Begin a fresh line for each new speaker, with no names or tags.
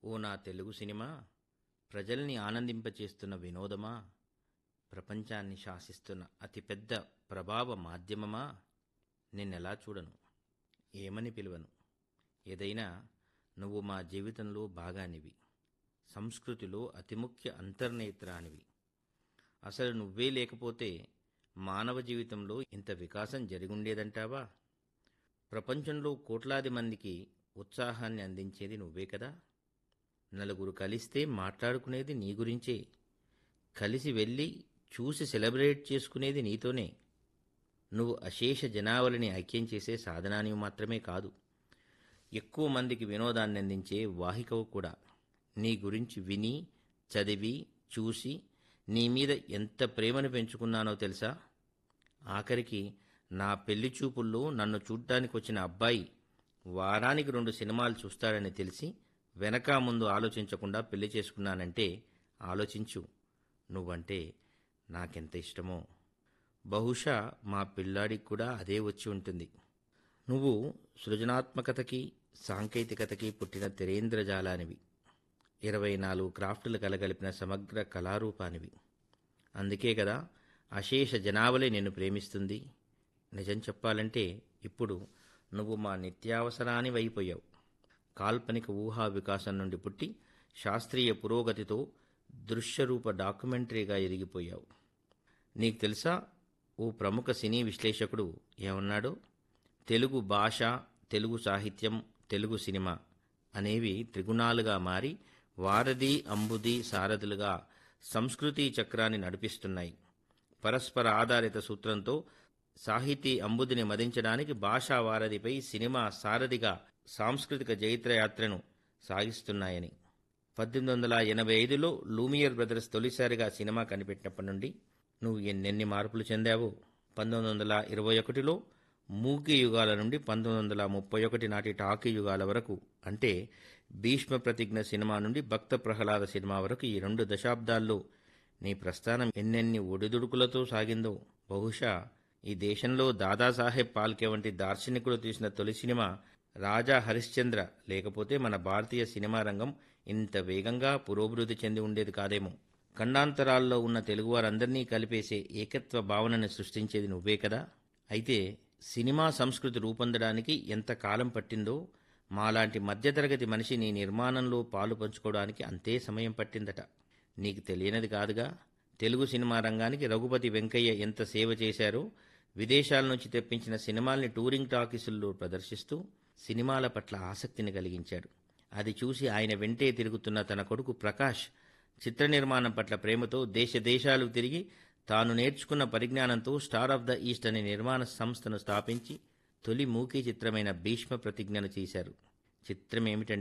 ఓ నా తెలుగు సినిమా ప్రజల్ని ఆనందింపచేస్తున్న వినోదమా ప్రపంచాన్ని శాసిస్తున్న అతిపెద్ద ప్రభావ మాధ్యమమా నిన్నెలా చూడను ఏమని పిలువను ఏదైనా నువ్వు మా జీవితంలో భాగానివి సంస్కృతిలో అతి ముఖ్య అంతర్నేత్రానివి అసలు నువ్వే లేకపోతే మానవ జీవితంలో ఇంత వికాసం జరిగుండేదంటావా ప్రపంచంలో కోట్లాది మందికి ఉత్సాహాన్ని అందించేది నువ్వే కదా నలుగురు కలిస్తే మాట్లాడుకునేది నీ గురించే కలిసి వెళ్ళి చూసి సెలబ్రేట్ చేసుకునేది నీతోనే నువ్వు అశేష జనావళిని ఐక్యం చేసే సాధనాన్ని మాత్రమే కాదు ఎక్కువ మందికి వినోదాన్ని అందించే వాహికవు కూడా నీ గురించి విని చదివి చూసి నీ మీద ఎంత ప్రేమను పెంచుకున్నానో తెలుసా ఆఖరికి నా పెళ్లి చూపుల్లో నన్ను చూడ్డానికి వచ్చిన అబ్బాయి వారానికి రెండు సినిమాలు చూస్తాడని తెలిసి వెనక ముందు ఆలోచించకుండా పెళ్లి చేసుకున్నానంటే ఆలోచించు నువ్వంటే నాకెంత ఇష్టమో బహుశా మా పిల్లాడికి కూడా అదే వచ్చి ఉంటుంది నువ్వు సృజనాత్మకతకి సాంకేతికతకి పుట్టిన తెరేంద్రజాలానివి ఇరవై నాలుగు క్రాఫ్టులు కలగలిపిన సమగ్ర కళారూపానివి అందుకే కదా అశేష జనావళి నిన్ను ప్రేమిస్తుంది నిజం చెప్పాలంటే ఇప్పుడు నువ్వు మా నిత్యావసరాని అయిపోయావు కాల్పనిక ఊహా వికాసం నుండి పుట్టి శాస్త్రీయ పురోగతితో దృశ్యరూప డాక్యుమెంటరీగా ఎదిగిపోయావు నీకు తెలుసా ఓ ప్రముఖ సినీ విశ్లేషకుడు ఏమన్నాడో తెలుగు భాష తెలుగు సాహిత్యం తెలుగు సినిమా అనేవి త్రిగుణాలుగా మారి వారధి అంబుది సారథులుగా సంస్కృతి చక్రాన్ని నడిపిస్తున్నాయి పరస్పర ఆధారిత సూత్రంతో సాహితీ అంబుదిని మదించడానికి భాషా వారధిపై సినిమా సారథిగా సాంస్కృతిక జైత్రయాత్రను సాగిస్తున్నాయని పద్దెనిమిది వందల ఎనభై ఐదులో లూమియర్ బ్రదర్స్ తొలిసారిగా సినిమా కనిపెట్టినప్పటి నుండి నువ్వు ఎన్నెన్ని మార్పులు చెందావో పంతొమ్మిది వందల ఇరవై ఒకటిలో మూకీ యుగాల నుండి పంతొమ్మిది వందల ముప్పై ఒకటి నాటి టాకీ యుగాల వరకు అంటే భీష్మ ప్రతిజ్ఞ సినిమా నుండి భక్త ప్రహ్లాద సినిమా వరకు ఈ రెండు దశాబ్దాల్లో నీ ప్రస్థానం ఎన్నెన్ని ఒడిదుడుకులతో సాగిందో బహుశా ఈ దేశంలో దాదాసాహెబ్ పాల్కే వంటి దార్శనికుడు తీసిన తొలి సినిమా రాజా హరిశ్చంద్ర లేకపోతే మన భారతీయ సినిమా రంగం ఇంత వేగంగా పురోభివృద్ధి చెంది ఉండేది కాదేమో ఖండాంతరాల్లో ఉన్న తెలుగువారందరినీ కలిపేసే ఏకత్వ భావనను సృష్టించేది నువ్వే కదా అయితే సినిమా సంస్కృతి రూపొందడానికి ఎంత కాలం పట్టిందో మాలాంటి మధ్యతరగతి మనిషి నీ నిర్మాణంలో పాలు పంచుకోవడానికి అంతే సమయం పట్టిందట నీకు తెలియనిది కాదుగా తెలుగు సినిమా రంగానికి రఘుపతి వెంకయ్య ఎంత సేవ చేశారో విదేశాల నుంచి తెప్పించిన సినిమాల్ని టూరింగ్ టాకీసుల్లో ప్రదర్శిస్తూ సినిమాల పట్ల ఆసక్తిని కలిగించాడు అది చూసి ఆయన వెంటే తిరుగుతున్న తన కొడుకు ప్రకాష్ చిత్ర నిర్మాణం పట్ల ప్రేమతో దేశ దేశాలు తిరిగి తాను నేర్చుకున్న పరిజ్ఞానంతో స్టార్ ఆఫ్ ద ఈస్ట్ అనే నిర్మాణ సంస్థను స్థాపించి తొలి మూకీ చిత్రమైన భీష్మ ప్రతిజ్ఞను చేశారు చిత్రం ఏమిటంటే